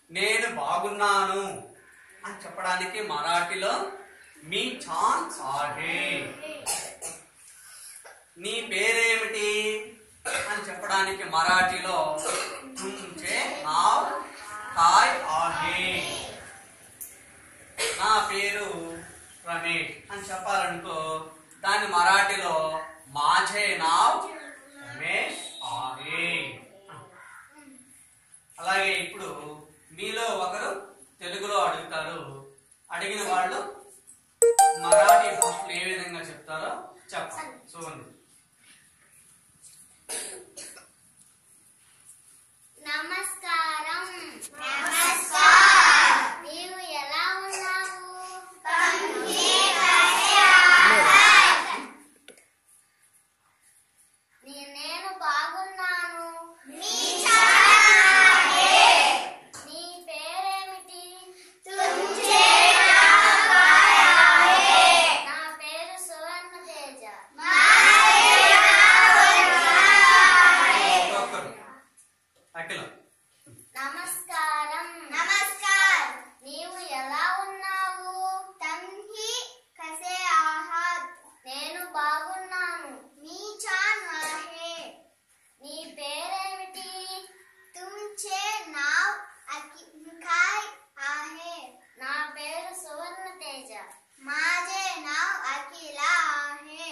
నేను బాగున్నాను అని చెప్పడానికి మరాఠీలో మీ ఛాన్ ఆహే నీ పేరేమిటి అని చెప్పడానికి మరాఠీలో తుమ్చే నావ్ కాయ్ ఆహే నా పేరు రమేష్ అని చెప్పాలనుకో దాన్ని మరాఠీలో మాఝే నావ్ రమేష్ ఆహే అలాగే ఇప్పుడు మీలో ఒకరు తెలుగులో అడుగుతారు అడిగిన వాళ్ళు మరాఠీ భాషలో ఏ విధంగా చెప్తారో చెప్పండి చూడండి నమస్కారం నమస్కారం నీవు ఎలా ఉన్నావు నీ- నేను బాగున్నాను నీ పేరేమిటి నా పేరు సువర్ణ తేజ ఒక్కొక్కరు అఖిల నమస్కారం నమస్కారం నీవు ఎలా ఉన్నావు తంహి కసే ఆహాత్ నేను బాగున్నాను నీ చాన్ ఆహే నీ పేరేమిటి తుమ్చే నావ్ అకికాయ్ ఆహే నా పేరు సువర్ణ తేజ మాజే నావ్ అఖిల ఆహే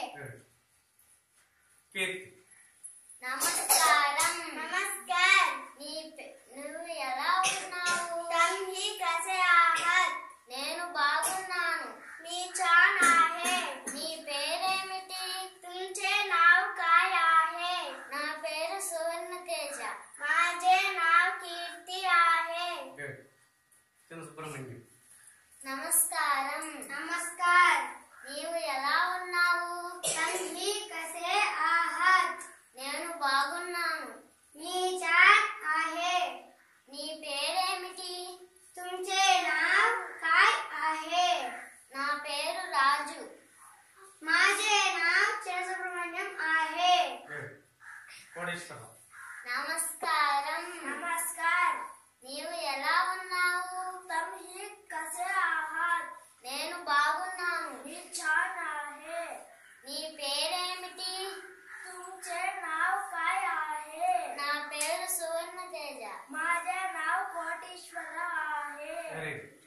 కీర్తి నమస్కారం నమస్కారం నీ పే- నువ్వు ఎలా ఉన్నావు తంహి కసే ఆహత్ నేను బాగున్నాను మీ చాన్ ఆహే నీ పేరేమిటి తుంచే నావ్ కాయ్ ఆహే నా పేరు సువర్ణ తేజ మాజే నావ్ కీర్తి ఆహే చిన్న సుబ్రహ్మణ్యం నమస్కారం నమస్కార్ నీవు ఎలా ఉన్నావు తంహి కసే ఆహత్ నేను బాగున్నాను నీ చాన్ ఆహే నీ పేరేమిటి తుంచే నావ్ కాయ్ ఆహే నా పేరు రాజు మాజే నావ్ చిరసుబ్రహ్మణ్యం ఆహే కోటేశ్వరరావు నమస్కారం నమస్కార్ నీవు ఎలా ఉన్నావు తమ్హి కసే ఆహాత్ నేను బాగున్నాను నీ చాన్ ఆహే నీ పేరేమిటి తుమ్చే నావ్ కాయ్ ఆహే నా పేరు సువర్ణ తేజ మాజే నావ్ కోటేశ్వర ఆహే వెరీ గుడ్